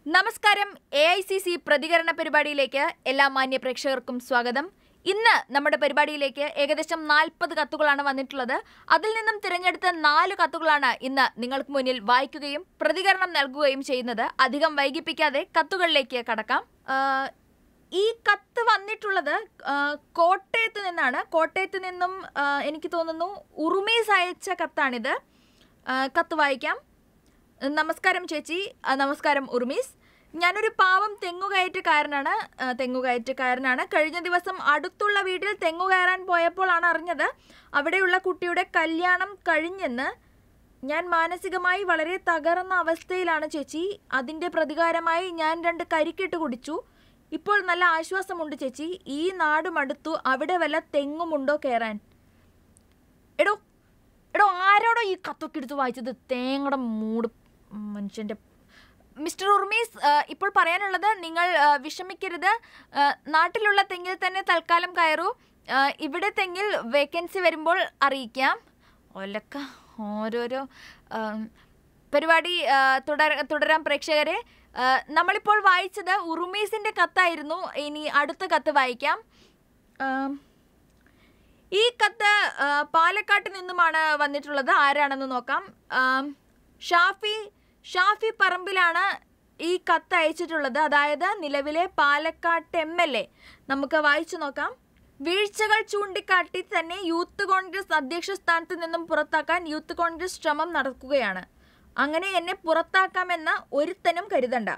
നമസ്കാരം A I C C പ്രതികരണ പരിപാടിയിലേക്ക് എല്ലാ മാന്യ പ്രേക്ഷകർക്കും സ്വാഗതം ഇന്ന് നമ്മുടെ പരിപാടിയിലേക്ക് ഏകദേശം നാൽപ്പത് കത്തുകളാണ് വന്നിട്ടുള്ളത് അതിൽ നിന്നും തിരഞ്ഞെടുത്ത നാല് കത്തുകളാണ് ഇന്ന് നിങ്ങൾക്ക് മുന്നിൽ വായിക്കുകയും പ്രതികരണം നൽകുകയും ചെയ്യുന്നത് അധികം വൈകിപ്പിക്കാതെ കത്തുകളിലേക്ക് കടക്കാം ആ, ഈ കത്ത് വന്നിട്ടുള്ളത് ആ, കോട്ടയത്ത് നിന്നാണ് കോട്ടയത്ത് നിന്നും ആ, എനിക്ക് തോന്നുന്നു ഉറുമീസ് അയച്ച കത്താണിത് ആ, കത്ത് വായിക്കാം നമസ്കാരം ചേച്ചി ആ, നമസ്കാരം ഉർമീസ് ഞാനൊരു പാവം തെങ്ങുകയറ്റക്കാരനാണ് ആ, തെങ്ങുകയറ്റക്കാരനാണ് കഴിഞ്ഞ ദിവസം അടുത്തുള്ള വീട്ടിൽ തെങ്ങു കയറാൻ പോയപ്പോഴാണ് അറിഞ്ഞത് അവിടെയുള്ള കുട്ടിയുടെ കല്യാണം കഴിഞ്ഞെന്ന് ഞാൻ മാനസികമായി വളരെ തകർന്ന അവസ്ഥയിലാണ് ചേച്ചി അതിൻ്റെ പ്രതികാരമായി ഞാൻ രണ്ട് കരിക്കിട്ട് കുടിച്ചു ഇപ്പോൾ നല്ല ആശ്വാസമുണ്ട് ചേച്ചി ഈ നാട് മടുത്തു അവിടെ വല്ല തെങ്ങുമുണ്ടോ കയറാൻ എടോ എടോ ആരോടോ ഈ കത്തൊക്കെ എടുത്ത് വായിച്ചത് തേങ്ങയുടെ മൂട് മനുഷ്യൻ്റെ മിസ്റ്റർ ഉർമീസ് ആ, ഇപ്പോൾ പറയാനുള്ളത് നിങ്ങൾ ആ, വിഷമിക്കരുത് ആ, നാട്ടിലുള്ള തെങ്ങിൽ തന്നെ തൽക്കാലം കയറൂ ആ, ഇവിടെ തെങ്ങിൽ വേക്കൻസി വരുമ്പോൾ അറിയിക്കാം ഒലക്ക ഓരോരോ ആ, പരിപാടി ആ, തുടര തുടരാം പ്രേക്ഷകരെ ആ, നമ്മളിപ്പോൾ വായിച്ചത് ഉറുമീസിൻ്റെ കത്തായിരുന്നു ഇനി അടുത്ത കത്ത് വായിക്കാം ആ, ഈ കത്ത് ആ, പാലക്കാട്ട് നിന്നുമാണ് വന്നിട്ടുള്ളത് ആരാണെന്ന് നോക്കാം ആം, ഷാഫി ഷാഫി പറമ്പിലാണ് ഈ കത്ത് അയച്ചിട്ടുള്ളത് അതായത് നിലവിലെ പാലക്കാട്ട് എം എൽ എ നമുക്ക് വായിച്ചു നോക്കാം വീഴ്ചകൾ ചൂണ്ടിക്കാട്ടി തന്നെ യൂത്ത് കോൺഗ്രസ് അധ്യക്ഷ സ്ഥാനത്ത് നിന്നും പുറത്താക്കാൻ യൂത്ത് കോൺഗ്രസ് ശ്രമം നടക്കുകയാണ് അങ്ങനെ എന്നെ പുറത്താക്കാമെന്ന ഒരുത്തനും കരുതണ്ട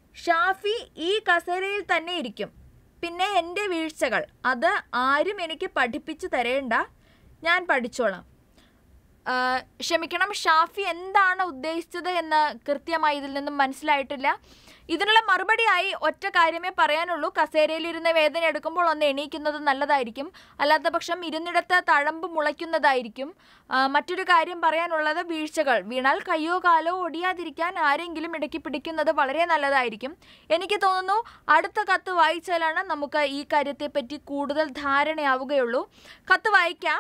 ഷാഫി ഈ കസേരയിൽ തന്നെ ഇരിക്കും പിന്നെ എൻ്റെ വീഴ്ചകൾ അത് ആരും എനിക്ക് പഠിപ്പിച്ചു തരേണ്ട ഞാൻ പഠിച്ചോളാം ആ, ക്ഷമിക്കണം ഷാഫി എന്താണ് ഉദ്ദേശിച്ചത് എന്ന് കൃത്യമായി ഇതിൽ നിന്നും മനസ്സിലായിട്ടില്ല ഇതിനുള്ള മറുപടിയായി ഒറ്റ കാര്യമേ പറയാനുള്ളൂ കസേരയിലിരുന്ന് വേദന എടുക്കുമ്പോൾ ഒന്ന് എണീക്കുന്നത് നല്ലതായിരിക്കും അല്ലാത്ത പക്ഷം ഇരുന്നിടത്ത് തഴമ്പ് മുളയ്ക്കുന്നതായിരിക്കും ആ, മറ്റൊരു കാര്യം പറയാനുള്ളത് വീഴ്ചകൾ വീണാൽ കയ്യോ കാലോ ഒടിയാതിരിക്കാൻ ആരെങ്കിലും ഇടയ്ക്ക് പിടിക്കുന്നത് വളരെ നല്ലതായിരിക്കും എനിക്ക് തോന്നുന്നു അടുത്ത കത്ത് വായിച്ചാലാണ് നമുക്ക് ഈ കാര്യത്തെപ്പറ്റി കൂടുതൽ ധാരണയാവുകയുള്ളൂ കത്ത് വായിക്കാം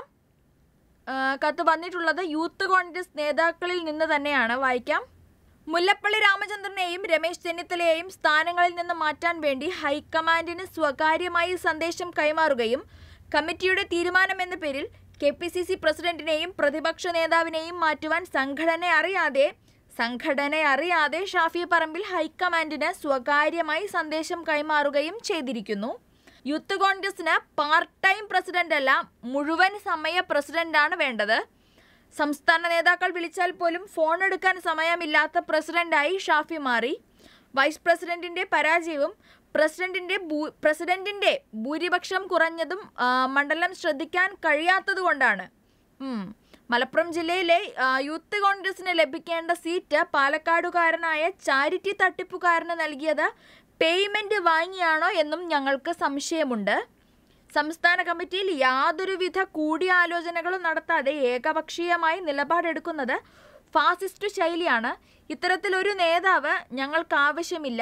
ആ, കത്ത് വന്നിട്ടുള്ളത് യൂത്ത് കോൺഗ്രസ് നേതാക്കളിൽ നിന്ന് തന്നെയാണ് വായിക്കാം മുല്ലപ്പള്ളി രാമചന്ദ്രനെയും രമേശ് ചെന്നിത്തലയെയും സ്ഥാനങ്ങളിൽ നിന്ന് മാറ്റാൻ വേണ്ടി ഹൈക്കമാൻഡിന് സ്വകാര്യമായി സന്ദേശം കൈമാറുകയും കമ്മിറ്റിയുടെ തീരുമാനമെന്ന പേരിൽ കെ പി സി സി പ്രസിഡന്റിനെയും പ്രതിപക്ഷ നേതാവിനെയും മാറ്റുവാൻ സംഘടന അറിയാതെ സംഘടന അറിയാതെ ഷാഫി പറമ്പിൽ ഹൈക്കമാൻഡിന് സ്വകാര്യമായി സന്ദേശം കൈമാറുകയും ചെയ്തിരിക്കുന്നു യൂത്ത് കോൺഗ്രസിന് പാർട്ട് ടൈം പ്രസിഡന്റ് അല്ല മുഴുവൻ സമയ പ്രസിഡന്റാണ് വേണ്ടത് സംസ്ഥാന നേതാക്കൾ വിളിച്ചാൽ പോലും ഫോൺ എടുക്കാൻ സമയമില്ലാത്ത പ്രസിഡന്റായി ഷാഫി മാറി വൈസ് പ്രസിഡന്റിന്റെ പരാജയവും പ്രസിഡന്റിന്റെ ഭൂ- പ്രസിഡന്റിന്റെ ഭൂരിപക്ഷം കുറഞ്ഞതും ആ, മണ്ഡലം ശ്രദ്ധിക്കാൻ കഴിയാത്തതുകൊണ്ടാണ് ഉം. മലപ്പുറം ജില്ലയിലെ ആ, യൂത്ത് കോൺഗ്രസിന് ലഭിക്കേണ്ട സീറ്റ് പാലക്കാടുകാരനായ ചാരിറ്റി തട്ടിപ്പുകാരന് നൽകിയത് പേയ്മെന്റ് വാങ്ങിയാണോ എന്നും ഞങ്ങൾക്ക് സംശയമുണ്ട് സംസ്ഥാന കമ്മിറ്റിയിൽ യാതൊരുവിധ കൂടിയാലോചനകളും നടത്താതെ ഏകപക്ഷീയമായി നിലപാടെടുക്കുന്നത് ഫാസിസ്റ്റ് ശൈലിയാണ് ഇത്തരത്തിലൊരു നേതാവ് ഞങ്ങൾക്ക് ആവശ്യമില്ല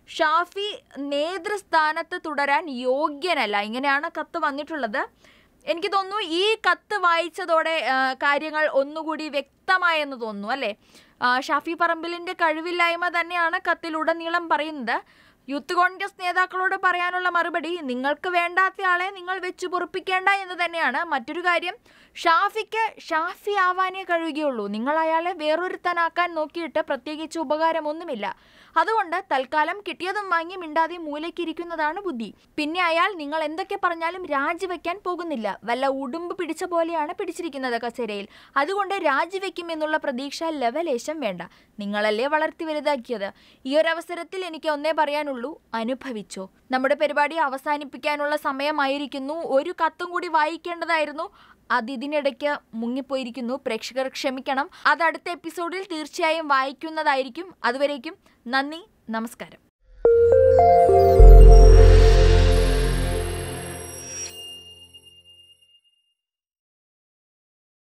ഷാഫി നേതൃസ്ഥാനത്ത് തുടരാൻ യോഗ്യനല്ല ഇങ്ങനെയാണ് കത്ത് വന്നിട്ടുള്ളത് എനിക്ക് തോന്നുന്നു ഈ കത്ത് വായിച്ചതോടെ ആ, കാര്യങ്ങൾ ഒന്നുകൂടി വ്യക്തമായെന്ന് തോന്നുന്നു അല്ലേ ആ, ഷാഫി പറമ്പിലിൻ്റെ കഴിവില്ലായ്മ തന്നെയാണ് കത്തിലുടനീളം പറയുന്നത് യൂത്ത് കോൺഗ്രസ് നേതാക്കളോട് പറയാനുള്ള മറുപടി നിങ്ങൾക്ക് വേണ്ടാത്ത ആളെ നിങ്ങൾ വെച്ച് പൊറുപ്പിക്കേണ്ട എന്ന് തന്നെയാണ് മറ്റൊരു കാര്യം ഷാഫിക്ക് ഷാഫി ആവാനേ കഴിയുകയുള്ളൂ നിങ്ങൾ അയാളെ വേറൊരുത്തനാക്കാൻ നോക്കിയിട്ട് പ്രത്യേകിച്ച് ഉപകാരമൊന്നുമില്ല അതുകൊണ്ട് തൽക്കാലം കിട്ടിയതും വാങ്ങി മിണ്ടാതെ മൂലയ്ക്കിരിക്കുന്നതാണ് ബുദ്ധി പിന്നെ അയാൾ നിങ്ങൾ എന്തൊക്കെ പറഞ്ഞാലും രാജിവെക്കാൻ പോകുന്നില്ല വല്ല ഉടുമ്പ് പിടിച്ച പോലെയാണ് പിടിച്ചിരിക്കുന്നത് കസേരയിൽ അതുകൊണ്ട് രാജിവെക്കും എന്നുള്ള പ്രതീക്ഷ ലെവലേശം വേണ്ട നിങ്ങളല്ലേ വളർത്തി വലുതാക്കിയത് ഈ ഒരു അവസരത്തിൽ എനിക്ക് ഒന്നേ പറയാനുള്ളൂ അനുഭവിച്ചോ നമ്മുടെ പരിപാടി അവസാനിപ്പിക്കാനുള്ള സമയമായിരിക്കുന്നു ഒരു കത്തും കൂടി വായിക്കേണ്ടതായിരുന്നു അത് ഇതിനിടയ്ക്ക് മുങ്ങിപ്പോയിരിക്കുന്നു പ്രേക്ഷകർ ക്ഷമിക്കണം അത് അടുത്ത എപ്പിസോഡിൽ തീർച്ചയായും വായിക്കുന്നതായിരിക്കും അതുവരേക്കും നന്ദി നമസ്കാരം